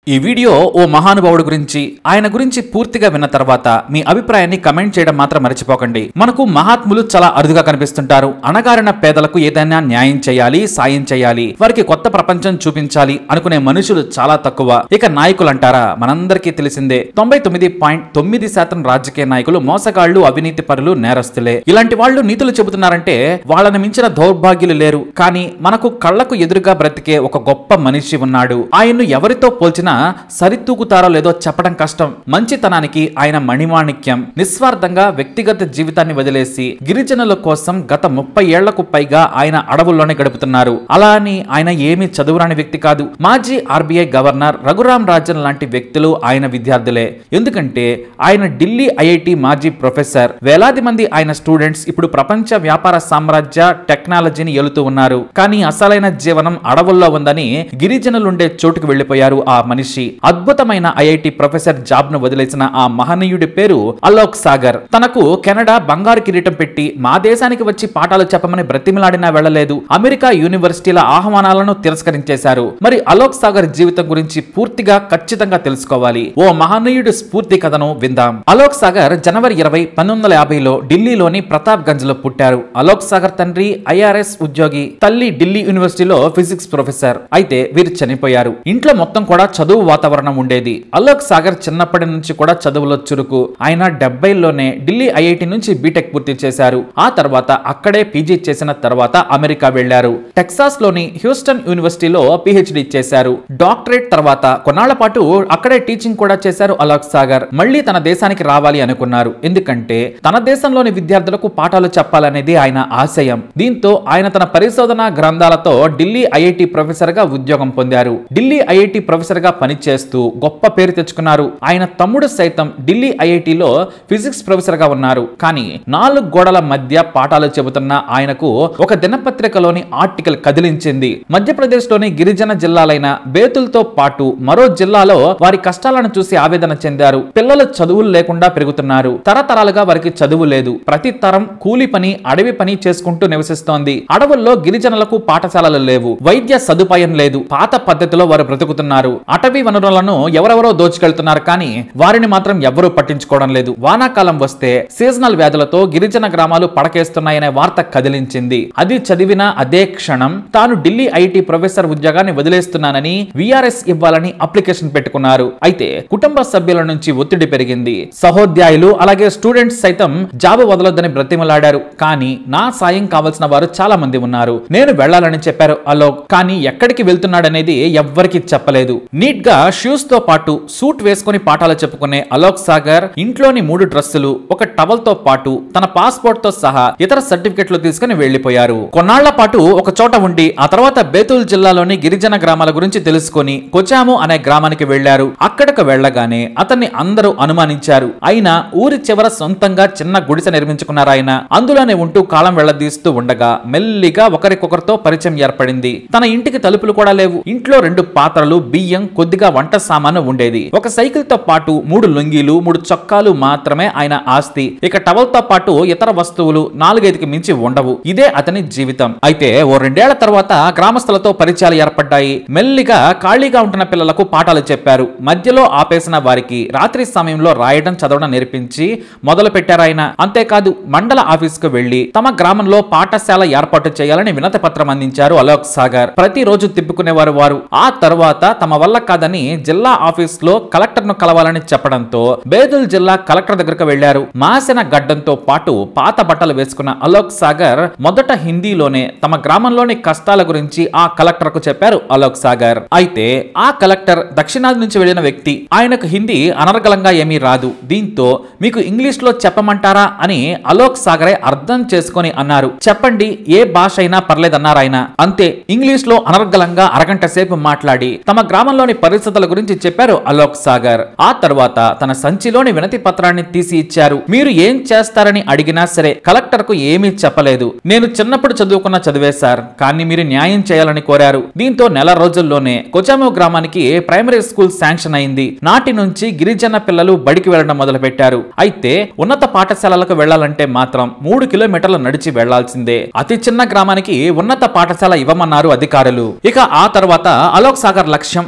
ఈ వీడియో ఓ మహానుభావుడు గురించి ఆయన గురించి పూర్తిగా విన్న తర్వాత మీ అభిప్రాయాన్ని కమెంట్ చేయడం మాత్రం మర్చిపోకండి మనకు మహాత్ములు చాలా అరుదుగా కనిపిస్తుంటారు అణగారిన పేదలకు ఏదైనా న్యాయం చేయాలి సాయం చేయాలి వారికి కొత్త ప్రపంచం చూపించాలి అనుకునే మనుషులు చాలా తక్కువ ఇక నాయకులు అంటారా మనందరికీ తెలిసిందే తొంభై తొమ్మిది పాయింట్ తొమ్మిది శాతం రాజకీయ నాయకులు మోసగాళ్లు అవినీతి పరులు నేరస్తులే ఇలాంటి వాళ్ళు నీతులు చెబుతున్నారంటే వాళ్ళని మించిన దౌర్భాగ్యులు లేరు కానీ మనకు కళ్లకు ఎదురుగా బ్రతికే ఒక గొప్ప మనిషి ఉన్నాడు ఆయన్ను ఎవరితో పోల్చినా సరితూగుతారో లేదో చెప్పడం కష్టం మంచితనానికి ఆయన మణిమాణిక్యం నిస్వార్థంగా వ్యక్తిగత జీవితాన్ని వదిలేసి గిరిజనుల కోసం గత ముప్పై ఏళ్లకు పైగా ఆయన అడవుల్లోనే గడుపుతున్నారు అలా అని ఆయన ఏమీ చదువురాని వ్యక్తి కాదు మాజీ ఆర్బీఐ గవర్నర్ రఘురాం రాజన్ లాంటి వ్యక్తులు ఆయన విద్యార్థులే ఎందుకంటే ఆయన ఢిల్లీ ఐఐటి మాజీ ప్రొఫెసర్ వేలాది మంది ఆయన స్టూడెంట్స్ ఇప్పుడు ప్రపంచ వ్యాపార సామ్రాజ్య టెక్నాలజీని ఏలుతూ ఉన్నారు కానీ అసలైన జీవనం అడవుల్లో ఉందని గిరిజనులుండే చోటుకు వెళ్లిపోయారు ఆ మనిషి అద్భుతమైన ఐఐటి ప్రొఫెసర్ జాబ్ ను వదిలేసిన ఆ మహనీయుడి పేరు అలోక్ సాగర్ తనకు కెనడా బంగారు కిరీటం పెట్టి మా దేశానికి వచ్చి పాఠాలు చెప్పమని బ్రతిమిలాడినా వెళ్లలేదు అమెరికా యూనివర్సిటీల ఆహ్వానాలను తిరస్కరించేశారు మరి అలోక్ సాగర్ జీవితం గురించి పూర్తిగా ఖచ్చితంగా తెలుసుకోవాలి ఓ మహనీయుడి స్ఫూర్తి కథను విందాం అలోక్ సాగర్ జనవరి ఇరవై పంతొమ్మిది వందల యాభైలో ఢిల్లీలోని ప్రతాప్ గంజ్ లో పుట్టారు అలోక్ సాగర్ తండ్రి ఐఆర్ఎస్ ఉద్యోగి తల్లి ఢిల్లీ యూనివర్సిటీలో ఫిజిక్స్ ప్రొఫెసర్ అయితే వీరు చనిపోయారు ఇంట్లో మొత్తం కూడా చదువు వాతావరణం ఉండేది అలోక్ సాగర్ చిన్నప్పటి నుంచి కూడా చదువులో చురుకు ఆయన డెబ్బైలోనే ఢిల్లీ ఐఐటి నుంచి బీటెక్ పూర్తి చేశారు ఆ తర్వాత అక్కడే పీజీ చేసిన తర్వాత అమెరికా వెళ్లారు టెక్సాస్ లోని హ్యూస్టన్ యూనివర్సిటీలో పిహెచ్డి చేశారు డాక్టరేట్ తర్వాత కొన్నాళ్ల పాటు అక్కడే టీచింగ్ కూడా చేశారు అలోక్ సాగర్ మళ్ళీ తన దేశానికి రావాలి అనుకున్నారు ఎందుకంటే తన దేశంలోని విద్యార్థులకు పాఠాలు చెప్పాలనేది ఆయన ఆశయం దీంతో ఆయన తన పరిశోధన గ్రంథాలతో ఢిల్లీ ఐఐటి ప్రొఫెసర్ గా ఉద్యోగం పొందారు ఢిల్లీ ఐఐటి ప్రొఫెసర్ గా పనిచేస్తూ గొప్ప పేరు తెచ్చుకున్నారు ఆయన తమ్ముడు సైతం ఢిల్లీ ఐఐటిలో ఫిజిక్స్ ప్రొఫెసర్ గా ఉన్నారు కానీ నాలుగు గోడల మధ్య పాఠాలు చెబుతున్న ఆయనకు ఒక దినపత్రికలోని ఆర్టికల్ కదిలించింది మధ్యప్రదేశ్ లోని గిరిజన జిల్లాలైన బేతుల్తో పాటు మరో జిల్లాలో వారి కష్టాలను చూసి ఆవేదన చెందారు పిల్లలు చదువులు లేకుండా పెరుగుతున్నారు తరతరాలుగా వారికి చదువు లేదు ప్రతి తరం కూలి పని అడవి పని చేసుకుంటూ నివసిస్తోంది అడవుల్లో గిరిజనులకు పాఠశాలలు లేవు వైద్య సదుపాయం లేదు పాత పద్ధతిలో వారు బ్రతుకుతున్నారు అటవీ వనరులను ఎవరెవరో దోచుకెళ్తున్నారు కానీ వారిని మాత్రం ఎవ్వరూ పట్టించుకోవడం లేదు వానాకాలం వస్తే సీజనల్ వ్యాధులతో గిరిజన గ్రామాలు పడకేస్తున్నాయనే వార్త కదిలించింది అది చదివిన అదే క్షణం తాను ఢిల్లీ ఐఐటి ప్రొఫెసర్ ఉద్యోగాన్ని వదిలేస్తున్నానని విఆర్ఎస్ ఇవ్వాలని అప్లికేషన్ పెట్టుకున్నారు అయితే కుటుంబ సభ్యుల నుంచి ఒత్తిడి పెరిగింది సహోద్యాయులు అలాగే స్టూడెంట్స్ సైతం జాబ్ వదలొద్దని బ్రతిమలాడారు కానీ నా సాయం కావాల్సిన వారు చాలా మంది ఉన్నారు నేను వెళ్ళాలని చెప్పారు అలోక్ కానీ ఎక్కడికి వెళ్తున్నాడనేది ఎవ్వరికి చెప్పలేదు నీట్ గా షూస్ తో పాటు సూట్ వేసుకుని పాఠాలు చెప్పుకునే అలోక్ సాగర్ ఇంట్లోని మూడు డ్రెస్సులు ఒక టవల్ తో పాటు తన పాస్పోర్ట్ తో సహా ఇతర సర్టిఫికెట్లు తీసుకుని వెళ్లిపోయారు కొన్నాళ్ల పాటు ఒక చోట ఉండి ఆ తర్వాత బేతుల్ జిల్లాలోని గిరిజన గ్రామాల గురించి తెలుసుకొని కొచాము అనే గ్రామానికి వెళ్లారు అక్కడకు వెళ్లగానే అతన్ని అందరూ అనుమానించారు అయినా ఊరి చివర సొంతంగా చిన్న గుడిసె నిర్మించుకున్నారు ఆయన అందులోనే ఉంటూ కాలం వెళ్లదీస్తూ ఉండగా మెల్లిగా ఒకరికొకరితో పరిచయం ఏర్పడింది తన ఇంటికి తలుపులు కూడా లేవు ఇంట్లో రెండు పాత్రలు బియ్యం కొద్దిగా వంట సామాను ఉండేది ఒక సైకిల్ తో పాటు మూడు లుంగీలు మూడు చొక్కాలు మాత్రమే ఆయన ఆస్తి ఇక టవల్ తో పాటు ఇతర వస్తువులు నాలుగైదుకి మించి ఉండవు ఇదే అతని జీవితం అయితే ఓ రెండేళ్ల తర్వాత గ్రామస్తులతో పరిచయాలు ఏర్పడ్డాయి మెల్లిగా ఖాళీగా ఉంటున్న పిల్లలకు పాఠాలు చెప్పారు మధ్యలో ఆపేసిన వారికి రాత్రి సమయంలో రాయడం చదవడం నేర్పించి మొదలు పెట్టారు ఆయన అంతేకాదు మండల ఆఫీస్ కు వెళ్లి తమ గ్రామంలో పాఠశాల ఏర్పాటు చేయాలని వినతి పత్రం అందించారు అలోక్ సాగర్ ప్రతిరోజు తిప్పుకునేవారు వారు ఆ తర్వాత తమ వల్ల కాదని జిల్లా ఆఫీస్ లో కలెక్టర్ ను కలవాలని చెప్పడంతో బేదుల్ జిల్లా కలెక్టర్ దగ్గరకు వెళ్లారు మాసిన గడ్డంతో పాటు పాత బట్టలు వేసుకున్న అలోక్ సాగర్ మొదట హిందీలోనే తమ గ్రామంలోని కష్టాల గురించి ఆ కలెక్టర్ కు చెప్పారు అలోక్ సాగర్ అయితే ఆ కలెక్టర్ దక్షిణాది నుంచి వెళ్లిన వ్యక్తి ఆయనకు హిందీ అనర్గళంగా ఏమీ రాదు దీంతో మీకు ఇంగ్లీష్ లో చెప్పమంటారా అని అలోక్ సాగరే అర్థం చేసుకొని అన్నారు చెప్పండి ఏ భాష అయినా పర్లేదన్నారు ఆయన అంతే ఇంగ్లీష్ లో అనర్గళంగా అరగంట సేపు మాట్లాడి తమ గ్రామంలోని పరిస్థితుల గురించి చెప్పారు అలోక్ సాగర్ ఆ తర్వాత తన సంచిలోని వినతి పత్రాన్ని తీసి ఇచ్చారు మీరు ఏం చేస్తారని అడిగినా సరే కలెక్టర్ కు ఏమీ చెప్పలేదు నేను చిన్నప్పుడు చదువుకున్న చదివే సార్ కానీ మీరు న్యాయం చేయాలని కోరారు దీంతో నెల రోజుల్లోనే కొచామో గ్రామానికి ప్రైమరీ స్కూల్ శాంక్షన్ అయింది నాటి నుంచి గిరిజన పిల్లలు బడికి వెళ్లడం మొదలు పెట్టారు అయితే ఉన్నత పాఠశాలలకు వెళ్లాలంటే మాత్రం మూడు కిలోమీటర్లు నడిచి వెళ్లాల్సిందే అతి చిన్న గ్రామానికి ఉన్నత పాఠశాల ఇవ్వమన్నారు అధికారులు ఇక ఆ తర్వాత అలోక్ సాగర్ లక్ష్యం విద్యుత్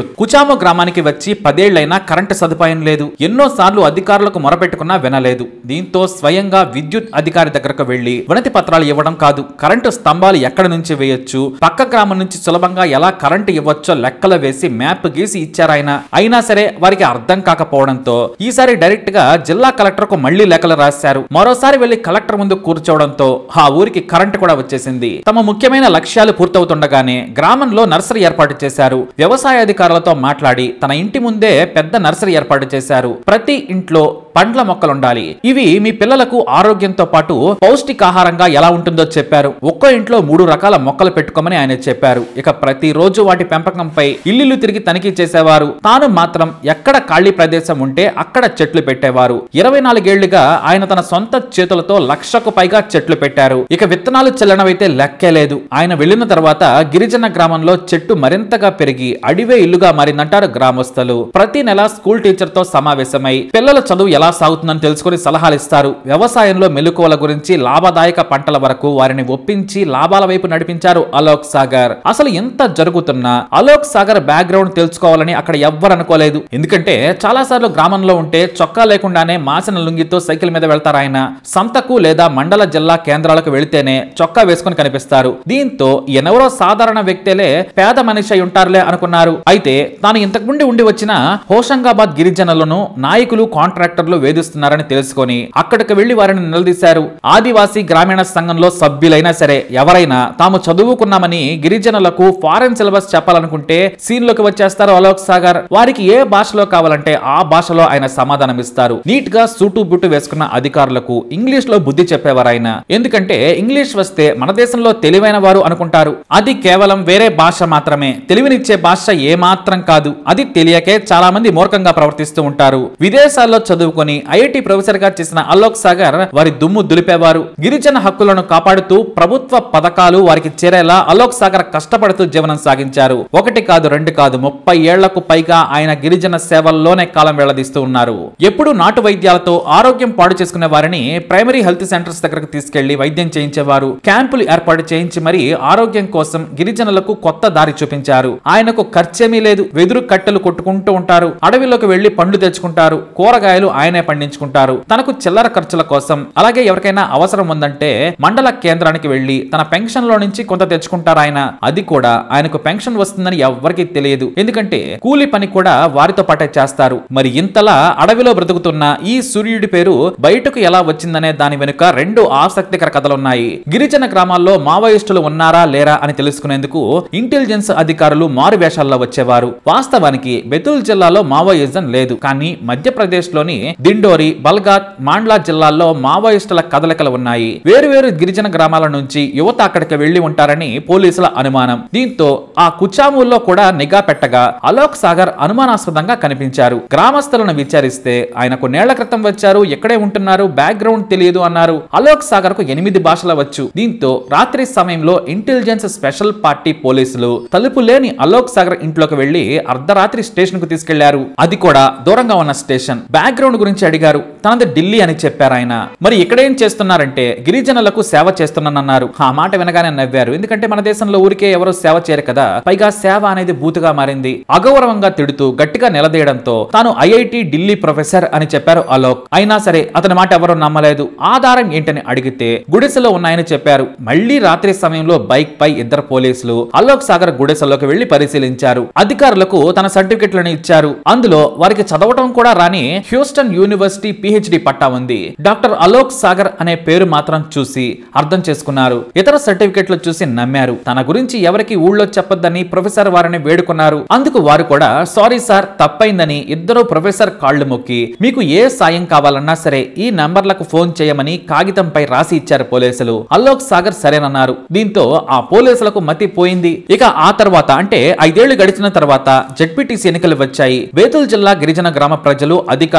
విద్యుత్ కుచామో గ్రామానికి వచ్చి పదేళ్లైనా కరెంటు సదుపాయం లేదు ఎన్నో సార్లు అధికారులకు మొరపెట్టుకున్నా వినలేదు దీంతో స్వయంగా విద్యుత్ అధికారి దగ్గరకు వెళ్లి వినతి పత్రాలు ఇవ్వడం కాదు కరెంటు స్తంభాలు ఎక్కడ నుంచి వేయొచ్చు పక్క గ్రామం నుంచి సులభంగా ఎలా కరెంటు ఇవ్వచ్చో లెక్కలు వేసి మ్యాప్ గీసి ఇచ్చారాయన అయినా సరే వారికి అర్థం కాకపోవడంతో ఈసారి డైరెక్ట్ గా జిల్లా కలెక్టర్ కు మళ్లీ లెక్కలు రాశారు మరోసారి వెళ్లి కలెక్టర్ ముందు కూర్చోవడంతో ఆ ఊరికి కరెంటు కూడా వచ్చేసింది తమ ముఖ్యమైన లక్ష్యాలు పూర్తవుతుండగానే గ్రామంలో నర్సరీ ఏర్పాటు చేశారు వ్యవసాయ అధికారులతో మాట్లాడి తన ఇంటి ముందే పెద్ద నర్సరీ ఏర్పాటు చేశారు ప్రతి ఇంట్లో పండ్ల మొక్కలుండాలి ఇవి మీ పిల్లలకు ఆరోగ్యంతో పాటు పౌష్టికాహారంగా ఎలా ఉంటుందో చెప్పారు ఒక్కో ఇంట్లో మూడు రకాల మొక్కలు పెట్టుకోమని ఆయన చెప్పారు ఇక ప్రతిరోజు వాటి పెంపకంపై ఇల్లు తిరిగి తనిఖీ చేసేవారు తాను మాత్రం ఎక్కడ ఖాళీ ప్రదేశం ఉంటే అక్కడ చెట్లు పెట్టేవారు ఇరవై నాలుగేళ్లుగా ఆయన తన సొంత చేతులతో లక్షకు పైగా చెట్లు పెట్టారు ఇక విత్తనాలు చెల్లనవైతే లెక్కే లేదు ఆయన వెళ్లిన తర్వాత గిరిజన గ్రామంలో చెట్టు మరింతగా పెరిగి అడివే ఇల్లుగా మారిందంటారు గ్రామస్తులు ప్రతి నెల స్కూల్ టీచర్ తో సమావేశమై పిల్లల చదువు ఎలా సాగుతుందని తెలుసుకుని సలహాలు ఇస్తారు వ్యవసాయంలో మెలకువల గురించి లాభదాయక పంటల వరకు వారిని ఒప్పించి లాభాల వైపు నడిపించారు అలోక్ సాగర్ అసలు ఎంత జరుగుతున్నా అలోక్ సాగర్ బ్యాక్గ్రౌండ్ తెలుసుకోవాలని అక్కడ ఎవ్వరు అనుకోలేదు ఎందుకంటే చాలా సార్లు గ్రామంలో ఉంటే చొక్కా లేకుండానే మాసిన లుంగితో సైకిల్ మీద వెళ్తారు ఆయన సంతకు లేదా మండల జిల్లా కేంద్రాలకు వెళితేనే చొక్కా వేసుకుని కనిపిస్తారు దీంతో ఎనెవరో సాధారణ వ్యక్తులే పేద మనిషి అయి ఉంటారులే అనుకున్నారు అయితే తాను ఇంతకు ముందు ఉండి వచ్చిన హోషంగాబాద్ గిరిజనులను నాయకులు కాంట్రాక్టర్లు వేధిస్తున్నారని తెలుసుకొని అక్కడికి వెళ్లి వారిని నిలదీశారు ఆదివాసీ గ్రామీణ సంఘంలో సభ్యులైనా సరే ఎవరైనా తాము చదువుకున్నామని గిరిజనులకు ఫారెన్ సిలబస్ చెప్పాలనుకుంటే సీన్ లోకి వచ్చేస్తారు అలోక్ సాగర్ వారికి ఏ భాషలో కావాలంటే ఆ భాషలో ఆయన సమాధానం ఇస్తారు నీట్ గా సూటు బుట్టు వేసుకున్న అధికారులకు ఇంగ్లీష్ లో బుద్ధి చెప్పేవారు ఆయన ఎందుకంటే ఇంగ్లీష్ వస్తే మన దేశంలో తెలివైన వారు అనుకుంటారు అది కేవలం వేరే భాష మాత్రమే తెలివినిచ్చే భాష ఏ మాత్రం కాదు అది తెలియకే చాలా మంది మూర్ఖంగా ప్రవర్తిస్తూ ఉంటారు విదేశాల్లో చదువుకొని ఐఐటి ప్రొఫెసర్ గా చేసిన అలోక్ సాగర్ వారి దుమ్ము దులిపేవారు గిరిజన హక్కులను కాపాడుతూ ప్రభుత్వ పథకాలు వారికి చేరేలా అలోక్ సాగర్ కష్టపడుతూ జీవనం సాగించారు ఒకటి కాదు రెండు కాదు ముప్పై ఏళ్లకు పైగా ఆయన గిరిజన సేవల్లోనే కాలం వెళ్లదీస్తూ ఉన్నారు ఎప్పుడు నాటు వైద్యాలతో ఆరోగ్యం పాడు చేసుకునే వారిని ప్రైమరీ హెల్త్ సెంటర్స్ దగ్గరకు తీసుకెళ్లి వైద్యం చేయించేవారు క్యాంపులు ఏర్పాటు చేయించి మరి ఆరోగ్యం కోసం గిరిజనులకు కొత్త దారి చూపించారు ఆయనకు ఖర్చేమీ లేదు వెదురు కట్టెలు కొట్టుకుంటూ ఉంటారు అడవిలోకి వెళ్లి పండ్లు తెచ్చుకుంటారు కూరగాయలు ఆయనే పండించుకుంటారు తనకు చిల్లర ఖర్చుల కోసం అలాగే ఎవరికైనా అవసరం ఉందంటే మండల కేంద్రానికి వెళ్లి తన పెన్షన్ లో నుంచి కొంత తెచ్చుకుంటారు ఆయన అది కూడా ఆయనకు పెన్షన్ వస్తుందని ఎవ్వరికీ తెలియదు ఎందుకంటే కూలి పని కూడా వారితో పాటే చేస్తారు మరి ఇంతలా అడవిలో బ్రతుకుతున్న ఈ సూర్యుడి పేరు బయటకు ఎలా వచ్చిందనే దాని వెనుక రెండు ఆసక్తికర కథలున్నాయి గిరిజన గ్రామాల్లో మావోయిస్టులు ఉన్నారా లేరా అని తెలుసుకునేందుకు ఇంటెలిజెన్స్ అధికారులు మారు వేషాల్లో వచ్చేవారు వాస్తవానికి బెతుల్ జిల్లాలో మావోయిజం లేదు కానీ మధ్యప్రదేశ్ లోని దిండోరి బల్గాత్ మాండ్లా జిల్లాల్లో మావోయిస్టుల కదలికలు ఉన్నాయి వేరువేరు గిరిజన గ్రామాల నుంచి యువత అక్కడికి వెళ్లి ఉంటారని పోలీసుల అనుమానం దీంతో ఆ కుచాముల్లో కూడా నిఘా పెట్టగా అలోక్ సాగర్ అనుమానాస్పదంగా కనిపించారు గ్రామస్తులను విచారిస్తే ఆయన కొన్నేళ్ల క్రితం వచ్చారు ఎక్కడే ఉంటున్నారు బ్యాక్గ్రౌండ్ తెలియదు అన్నారు అలోక్ సాగర్ కు ఎనిమిది భాషల వచ్చు దీంతో రాత్రి సమయంలో ఇంటెలిజెన్స్ స్పెషల్ పార్టీ పోలీసులు తలుపు లేని అలోక్ సాగర్ ఇంట్లోకి వెళ్లి అర్ధరాత్రి స్టేషన్ కు తీసుకెళ్లారు అది కూడా దూరంగా ఉన్న స్టేషన్ బ్యాక్గ్రౌండ్ గురించి అడిగారు తనది ఢిల్లీ అని చెప్పారు ఆయన మరి ఇక్కడేం చేస్తున్నారంటే గిరిజనులకు సేవ చేస్తున్నానన్నారు ఆ మాట వినగానే నవ్వారు ఎందుకంటే మన దేశంలో ఊరికే ఎవరు సేవ చేయరు కదా పైగా సేవ అనేది బూతుగా మారింది అగౌరవంగా తిడుతూ గట్టిగా నిలదీయడంతో తాను ఐఐటి ఢిల్లీ ప్రొఫెసర్ అని చెప్పారు అలోక్ అయినా సరే అతని మాట ఎవరూ నమ్మలేదు ఆధారం ఏంటని అడిగితే గుడిసెలో ఉన్నాయని చెప్పారు మళ్లీ రాత్రి సమయంలో బైక్ పై ఇద్దరు పోలీసులు అలోక్ సాగర్ గుడిసెలోకి వెళ్లి పరిశీలించారు అధికారులకు తన సర్టిఫికెట్లను ఇచ్చారు అందులో వారికి చదవటం కూడా రాని హ్యూస్టన్ యూనివర్సిటీ పిహెచ్డి పట్టా ఉంది డాక్టర్ అలోక్ సాగర్ అనే పేరు మాత్రం చూసి అర్థం చేసుకున్నారు ఇతర సర్టిఫికెట్లు చూసి నమ్మారు తన గురించి ఎవరికి ఊళ్ళో చెప్పొద్దని ప్రొఫెసర్ వారిని వేడుకున్నారు అందుకు వారు కూడా సారీ సార్ తప్పైందని ఇద్దరు ప్రొఫెసర్ కాళ్లు మొక్కి మీకు ఏ సాయం కావాలన్నా సరే ఈ నంబర్లకు ఫోన్ చేయమని కాగితంపై రాసి ఇచ్చారు పోలీసులు అలోక్ సాగర్ సరేనన్నారు దీంతో ఆ పోలీసులకు మతి పోయింది ఇక ఆ తర్వాత అంటే ఐదేళ్లు గడిచిన తర్వాత జడ్పీటీసీ ఎన్నికలు వచ్చాయి వేతుల్ జిల్లా గిరిజన గ్రామ ప్రజలు అధికారులు నాయకులు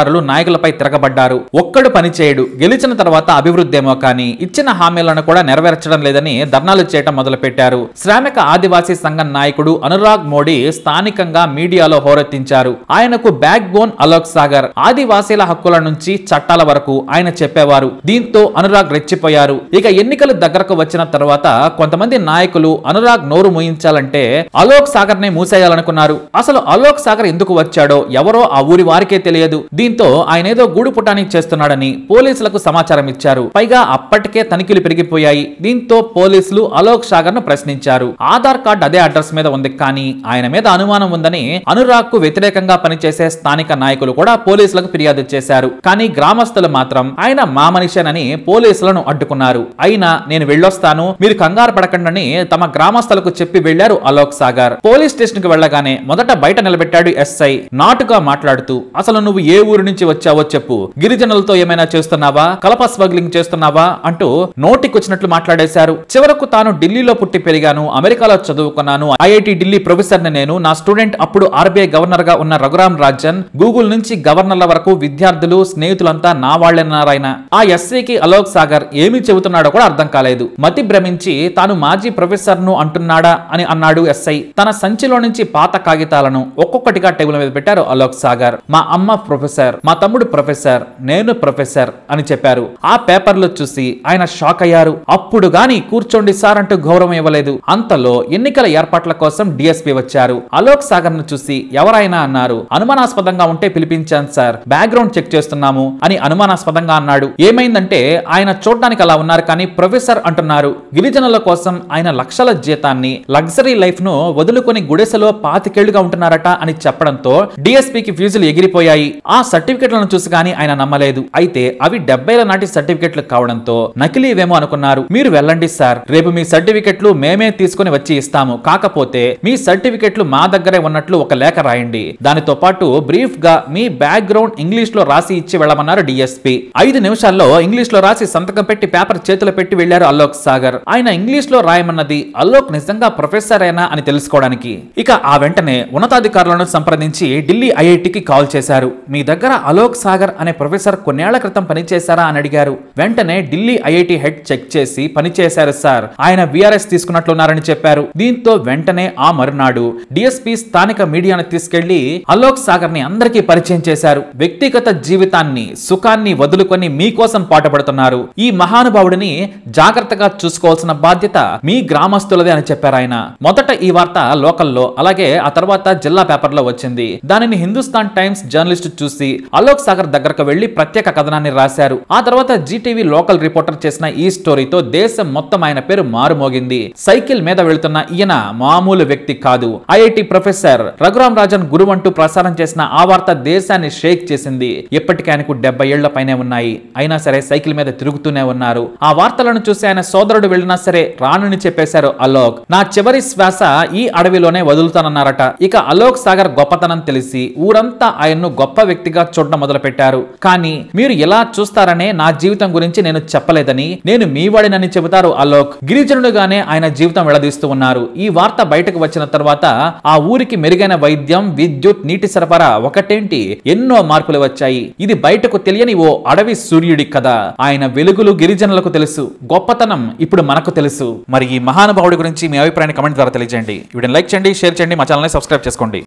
నాయకులపై తిరగబడ్డారు ఒక్కడు పనిచేయడు గెలిచిన తర్వాత అభివృద్ధి ఏమో కానీ ఇచ్చిన హామీలను కూడా నెరవేర్చడం లేదని ధర్నాలు చేయటం మొదలుపెట్టారు శ్రామిక ఆదివాసీ సంఘం నాయకుడు అనురాగ్ మోడీ స్థానికంగా మీడియాలో హోరెత్తించారు ఆయనకు బ్యాక్ బోన్ అలోక్ సాగర్ ఆదివాసీల హక్కుల నుంచి చట్టాల వరకు ఆయన చెప్పేవారు దీంతో అనురాగ్ రెచ్చిపోయారు ఇక ఎన్నికలు దగ్గరకు వచ్చిన తర్వాత కొంతమంది నాయకులు అనురాగ్ నోరు మూయించాలంటే అలోక్ సాగర్ ని మూసేయాలనుకున్నారు అసలు అలోక్ సాగర్ ఎందుకు వచ్చాడో ఎవరో ఆ ఊరి వారికే తెలియదు దీంతో ఆయన ఏదో గూడు పుటానికి చేస్తున్నాడని పోలీసులకు సమాచారం ఇచ్చారు పైగా అప్పటికే తనిఖీలు పెరిగిపోయాయి దీంతో పోలీసులు అలోక్ సాగర్ ను ప్రశ్నించారు ఆధార్ కార్డ్ అదే అడ్రస్ మీద ఉంది కానీ ఆయన మీద అనుమానం ఉందని అనురాగ్ కు వ్యతిరేకంగా పనిచేసే స్థానిక నాయకులు కూడా పోలీసులకు ఫిర్యాదు చేశారు కానీ గ్రామస్తులు మాత్రం ఆయన మా మనిషేనని పోలీసులను అడ్డుకున్నారు అయినా నేను వెళ్ళొస్తాను మీరు కంగారు పడకండి తమ గ్రామస్తులకు చెప్పి వెళ్లారు అలోక్ సాగర్ పోలీస్ స్టేషన్ కు వెళ్ళగానే మొదట బయట నిలబెట్టాడు ఎస్ఐ నాటుగా మాట్లాడుతూ అసలు నువ్వు ఏ ఊరు నుంచి వచ్చావో చెప్పు గిరిజనులతో ఏమైనా చేస్తున్నావా కలప స్మగ్లింగ్ చేస్తున్నావా అంటూ నోటికొచ్చినట్లు మాట్లాడేశారు చివరకు తాను ఢిల్లీలో పుట్టి పెరిగాను అమెరికాలో చదువుకున్నాను ఐఐటి ఢిల్లీ ప్రొఫెసర్ నేను నా స్టూడెంట్ అప్పుడు ఆర్బీఐ గవర్నర్ గా ఉన్న రఘురామ్ రాజన్ గూగుల్ నుంచి గవర్నర్ల వరకు విద్యార్థులు స్నేహితులంతా నా వాళ్ళన్నారాయన ఆ ఎస్ఐకి అలోక్ సాగర్ ఏమి చెబుతున్నాడో కూడా అర్థం కాలేదు మతి భ్రమించి తాను మాజీ ప్రొఫెసర్ ను అంటున్నాడా అని అన్నాడు ఎస్ఐ తన సంచిలో నుంచి పాత కాగితాలను ఒక్కొక్కటిగా టేబుల్ మీద పెట్టారు అలోక్ సాగర్ మా అమ్మ ప్రొఫెసర్ మా తమ్ముడు ప్రొఫెసర్ నేను ప్రొఫెసర్ అని చెప్పారు ఆ పేపర్లు చూసి ఆయన షాక్ అయ్యారు అప్పుడు గాని కూర్చోండి సార్ అంటూ గౌరవం ఇవ్వలేదు అంతలో ఎన్నికల ఏర్పాట్ల కోసం డిఎస్పీ వచ్చారు అలోక్ సాగర్ ను చూసి ఎవరైనా అన్నారు అనుమానాస్పదంగా ఉంటే పిలిపించాను సార్ బ్యాక్గ్రౌండ్ చెక్ చేస్తున్నాము అని అనుమానాస్పదంగా అన్నాడు ఏమైందంటే ఆయన చూడడానికి అలా ఉన్నారు కానీ ప్రొఫెసర్ అంటున్నారు గిరిజనుల కోసం ఆయన లక్షల జీతాన్ని లగ్జరీ లైఫ్ ను వదులుకొని గుడిసెలో పాతికేళ్లుగా ఉంటున్నారట అని చెప్పడంతో డిఎస్పీకి ఫ్యూజులు ఎగిరిపోయాయి ఆ సర్టిఫికెట్లను చూసి గానీ ఆయన నమ్మలేదు అయితే అవి డెబ్బైల నాటి సర్టిఫికెట్లు కావడంతో నకిలీవేమో అనుకున్నారు మీరు వెళ్ళండి సార్ రేపు మీ సర్టిఫికెట్లు మేమే తీసుకుని వచ్చి ఇస్తాము కాకపోతే మీ సర్టిఫికెట్లు మా దగ్గరే ఉన్నట్లు ఒక లేఖ రాయండి దానితో పాటు బ్రీఫ్ గా మీ బ్యాక్గ్రౌండ్ ఇంగ్లీష్ లో రాసి ఇచ్చి వెళ్ళమన్నారు డిఎస్పీ ఐదు నిమిషాల్లో ఇంగ్లీష్ లో రాసి సంతకం పెట్టి పేపర్ చేతిలో పెట్టి వెళ్లారు అలోక్ సాగర్ ఆయన ఇంగ్లీష్ లో రాయమన్నది అలోక్ నిజంగా ప్రొఫెసర్ అయినా అని తెలుసుకోవడానికి ఇక ఆ వెంటనే ఉన్నతాధికారులను సంప్రదించి ఢిల్లీ ఐఐటికి కాల్ చేశారు మీ దగ్గర అలోక్ సాగర్ అనే ప్రొఫెసర్ కొన్నేళ్ల క్రితం పనిచేశారా అని అడిగారు వెంటనే ఢిల్లీ ఐఐటి హెడ్ చెక్ చేసి పనిచేశారు సార్ ఆయన విఆర్ఎస్ తీసుకున్నట్లున్నారని చెప్పారు దీంతో వెంటనే ఆ మరునాడు డిఎస్పీ స్థానిక మీడియాను తీసుకెళ్లి అలోక్ సాగర్ ని అందరికీ పరిచయం చేశారు వ్యక్తిగత జీవితాన్ని సుఖాన్ని వదులుకొని మీకోసం పాటుపడుతున్నారు ఈ మహానుభావుడిని జాగ్రత్తగా చూసుకోవాల్సిన బాధ్యత మీ గ్రామస్తులదే అని చెప్పారు ఆయన మొదట ఈ వార్త లోకల్లో అలాగే ఆ తర్వాత జిల్లా పేపర్లో వచ్చింది దానిని హిందుస్థాన్ టైమ్స్ జర్నలిస్ట్ చూసి అలోక్ సాగర్ దగ్గరకు వెళ్లి ప్రత్యేక కథనాన్ని రాశారు ఆ తర్వాత జీటీవీ లోకల్ రిపోర్టర్ చేసిన ఈ స్టోరీతో దేశం మొత్తం ఆయన పేరు మారుమోగింది సైకిల్ మీద వెళ్తున్న ఈయన మామూలు వ్యక్తి కాదు ఐఐటి ప్రొఫెసర్ రఘురామ్ రాజన్ గురువు అంటూ ప్రసారం చేసిన ఆ వార్త దేశాన్ని షేక్ చేసింది ఇప్పటికీ ఆయనకు డెబ్బై ఏళ్ల పైనే ఉన్నాయి అయినా సరే సైకిల్ మీద తిరుగుతూనే ఉన్నారు ఆ వార్తలను చూసి ఆయన సోదరుడు వెళ్ళినా సరే రానుని చెప్పేశారు అలోక్ నా చివరి శ్వాస ఈ అడవిలోనే వదులుతానన్నారట ఇక అలోక్ సాగర్ గొప్పతనం తెలిసి ఊరంతా ఆయన్ను గొప్ప వ్యక్తిగా చూడడం మొదలు పెట్టారు కానీ మీరు ఎలా చూస్తారనే నా జీవితం గురించి నేను చెప్పలేదని నేను మీ వాడినని చెబుతారు అలోక్ గిరిజనుడుగానే ఆయన జీవితం వెళ్లదీస్తూ ఉన్నారు ఈ వార్త బయటకు వచ్చిన తర్వాత ఆ ఊరికి మెరుగైన వైద్యం విద్యుత్ నీటి సరఫరా ఒకటేంటి ఎన్నో మార్పులు వచ్చాయి ఇది బయటకు తెలియని ఓ అడవి సూర్యుడి కథ ఆయన వెలుగులు గిరిజనులకు తెలుసు గొప్పతనం ఇప్పుడు మనకు తెలుసు మరి ఈ మహానుభావుడి గురించి మీ అభిప్రాయాన్ని కమెంట్ ద్వారా తెలియజేయండి వీడిని లైక్ చేయండి షేర్ చేయండి మా ఛానల్ని సబ్స్క్రైబ్ చేసుకోండి